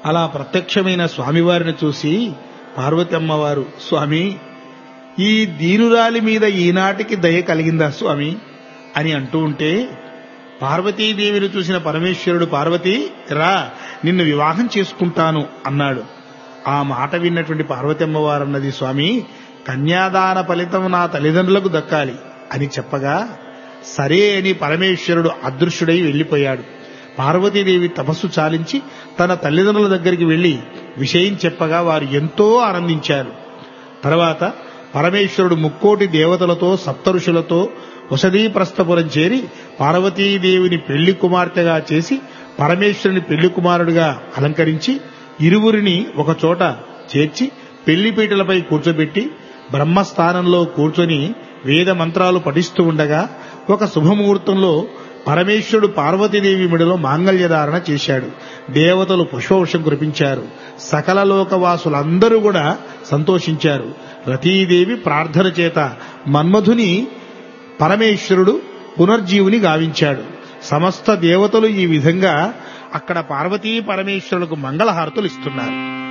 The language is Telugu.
అలా ప్రత్యక్షమైన స్వామివారిని చూసి పార్వతి అమ్మవారు స్వామి ఈ దీనురాలి మీద ఈనాటికి దయ కలిగిందా స్వామి అని అంటూ ఉంటే పార్వతీదేవిని చూసిన పరమేశ్వరుడు పార్వతి రా నిన్ను వివాహం చేసుకుంటాను అన్నాడు ఆ మాట విన్నటువంటి పార్వతి అమ్మవారు అన్నది స్వామి కన్యాదాన ఫలితం నా తల్లిదండ్రులకు దక్కాలి అని చెప్పగా సరే అని పరమేశ్వరుడు అదృశ్యుడై వెళ్లిపోయాడు పార్వతీదేవి తపస్సు చాలించి తన తల్లిదండ్రుల దగ్గరికి వెళ్లి విషయం చెప్పగా వారు ఎంతో ఆనందించారు తర్వాత పరమేశ్వరుడు ముక్కోటి దేవతలతో సప్తఋషులతో వసదీ ప్రస్థపురం చేరి పార్వతీదేవిని పెళ్లి కుమార్తెగా చేసి పరమేశ్వరుని పెళ్లి కుమారుడిగా అలంకరించి ఇరువురిని ఒక చోట చేర్చి పెళ్లిపీటలపై కూర్చోబెట్టి బ్రహ్మస్థానంలో కూర్చొని వేద మంత్రాలు పఠిస్తూ ఉండగా ఒక శుభముహూర్తంలో పరమేశ్వరుడు పార్వతీదేవి మెడలో మాంగళ్యధారణ చేశాడు దేవతలు పుష్పవర్షం కురిపించారు సకల లోకవాసులందరూ కూడా సంతోషించారు రతీదేవి ప్రార్థన చేత మన్మధుని పరమేశ్వరుడు పునర్జీవుని గావించాడు సమస్త దేవతలు ఈ విధంగా అక్కడ పార్వతీ పరమేశ్వరులకు మంగళహారతులు ఇస్తున్నారు